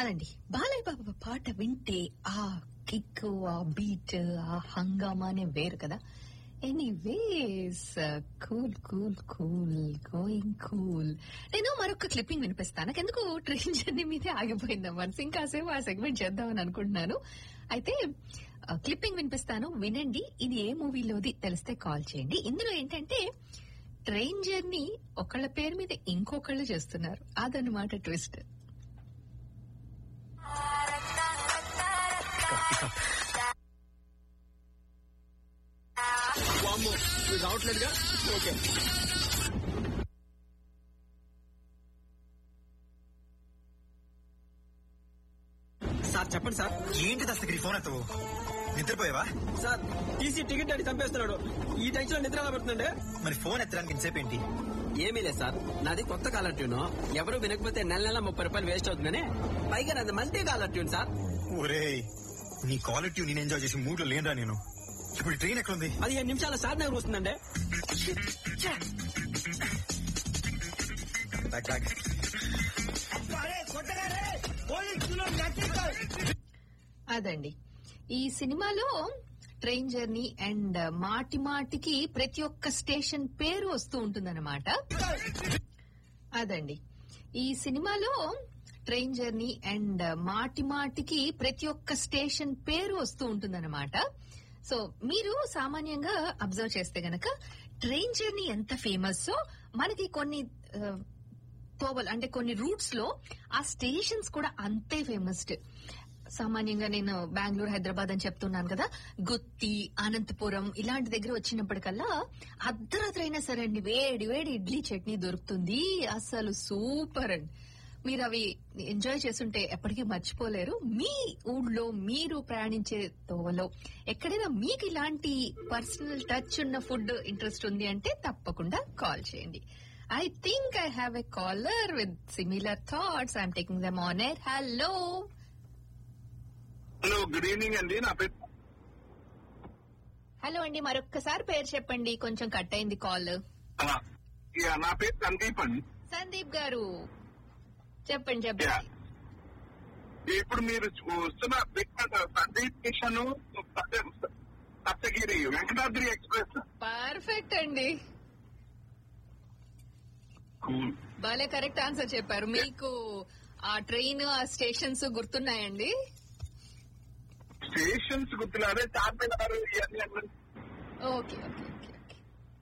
అదండి బాలయ్య బాబా పాట వింటే ఆ కిక్ ఆ బీట్ ఆ హంగామానే వేరు కదా anyways cool cool cool going cool నేను మరొక క్లిప్పింగ్ వినిపిస్తాను నాకెందుకు ట్రైన్ జర్నీ మీదే ఆగిపోయిందా మనసు ఇంకాసేపు ఆ సెగ్మెంట్ చేద్దామని అనుకుంటున్నాను అయితే క్లిప్పింగ్ వినిపిస్తాను వినండి ఇది ఏ మూవీలోది తెలిస్తే కాల్ చేయండి ఇందులో ఏంటంటే ట్రైన్ జర్నీ ఒకళ్ళ పేరు మీద ఇంకొకళ్ళు చేస్తున్నారు అదనమాట ట్విస్ట్ వామ్మో ఇది రావట్లేదుగా ఓకే సార్ చెప్పండి సార్ ఏంటి దస్తగిరి ఫోన్ ఎత్తవు నిద్రపోయావా సార్ టీసీ టికెట్ అడిగి చంపేస్తున్నాడు ఈ టెన్షన్ లో నిద్ర ఎలా పడుతుందండి మరి ఫోన్ ఎత్తడానికి ఇంతసేపు ఏంటి ఏమీ లేదు సార్ నాది కొత్త కాలర్ ట్యూన్ ఎవరు వినకపోతే నెల నెల ముప్పై రూపాయలు వేస్ట్ అవుతుందని పైగా నాది మల్టీ కాలర్ ట్యూన్ సార్ ఒరేయ్ నీ క్వాలిటీ నేను ఎంజాయ్ చేసి మూడ్ లో లేనురా నేను ఇప్పుడు ట్రైన్ ఎక్కడుంది పదిహేను నిమిషాల సార్ నగర్ వస్తుందండి బ్యాక్ బ్యాక్ అదండి ఈ సినిమాలో ట్రైన్ జర్నీ అండ్ మాటి మాటికి ప్రతి ఒక్క స్టేషన్ పేరు వస్తూ ఉంటుందన్నమాట అదండి ఈ సినిమాలో ట్రైన్ జర్నీ అండ్ మాటి మాటికి ప్రతి ఒక్క స్టేషన్ పేరు వస్తూ ఉంటుందన్నమాట సో మీరు సామాన్యంగా అబ్జర్వ్ చేస్తే గనక ట్రైన్ జర్నీ ఎంత ఫేమస్ మనకి కొన్ని ఆ, తోవలు అంటే కొన్ని రూట్స్ లో ఆ స్టేషన్స్ కూడా అంతే ఫేమస్ సామాన్యంగా నేను బెంగళూరు హైదరాబాద్ అని చెప్తున్నాను కదా గుత్తి అనంతపురం ఇలాంటి దగ్గర వచ్చినప్పటికల్లా అర్ధరాత్రి అయినా సరే అండి వేడి వేడి ఇడ్లీ చట్నీ దొరుకుతుంది అసలు సూపర్ అండి మీరు అవి ఎంజాయ్ చేస్తుంటే ఎప్పటికీ మర్చిపోలేరు మీ ఊళ్ళో మీరు ప్రయాణించే తోవలో ఎక్కడైనా మీకు ఇలాంటి పర్సనల్ టచ్ ఉన్న ఫుడ్ ఇంట్రెస్ట్ ఉంది అంటే తప్పకుండా కాల్ చేయండి I think I have a caller with similar thoughts I'm taking them on air hello hello good evening అండి నా పేరు హలో అండి మరొక్కసారి పేరు చెప్పండి కొంచెం కట్ అయింది కాల్ ఆ, యా, నా పేరు సందీప్ అండి సందీప్ గారు చెప్పండి యా. చెప్పండి ఇప్పుడు మీరు వస్తున్న picture Sundeep Kishan Saptagiri Venkatadri Express perfect అండి కూల్ భలే కరెక్ట్ ఆన్సర్ చెప్పారు మీకు ఆ ట్రైన్ ఆ స్టేషన్స్ గుర్తున్నాయండి స్టేషన్స్ గుర్తున్నారు చార్మినార్ ఇవన్నీ అన్నీ. Okay okay okay okay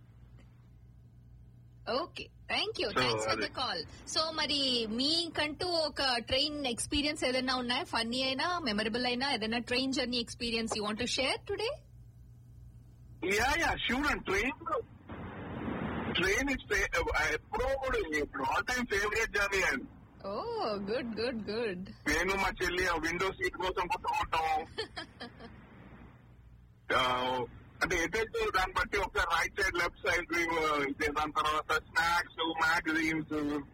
okay thank you So, thanks for the అది- కాల్ సో మరి మీకంటూ ఒక ట్రైన్ ఎక్స్పీరియన్స్ ఏదైనా ఉన్నాయా ఫన్నీ అయినా మెమరబుల్ అయినా ఏదైనా train journey experience you want share today yeah yeah sure and train train is ఎప్పుడో కూడా ఇప్పుడు all time favourite journey and oh good good good నేను మా చెల్లి ఆ విండో సీట్ కోసం కొట్టుకుంటాం ఆ, అంటే ఎటెట్టు దాన్ని బట్టి ఒక రైట్ సైడ్ లెఫ్ట్ సైడ్ ఇదే దాని తర్వాత snacks magazines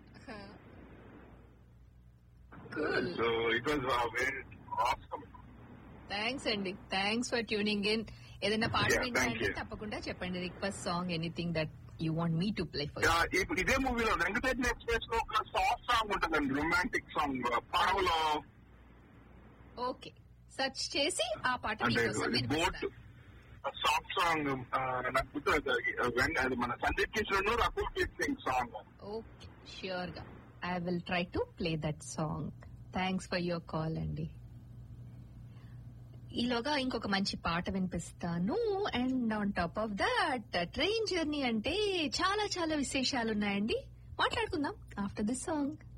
Cool. So it was very awesome thanks అండి థ్యాంక్స్ ఫర్ ట్యూనింగ్ ఇన్ ఏదైనా పాట Yeah, thank వింటారంటే you. తప్పకుండా చెప్పండి request song anything that you want me to play for ఇదే మూవీలో వెంకటేశ్వర ఎక్స్ప్రెస్ లో ఒక సాఫ్ట్ సాంగ్ ఉంటుందండి రొమాంటిక్ సాంగ్ పడవలో ఓకే సెర్చ్ చేసి ఆ పాట అంటే మీకోసం బోట్ వినిపిస్తాను సాఫ్ట్ సాంగ్ నాకు గుర్తు అది మన Sandeep Kishore Rakul Preet Singh song okay sure గా I will try to play that song thanks for your call అండి ఈలోగా ఇంకొక మంచి పాట వినిపిస్తాను and on top of that train journey అంటే చాలా చాలా విశేషాలు ఉన్నాయండి మాట్లాడుకుందాం ఆఫ్టర్ దిస్ సాంగ్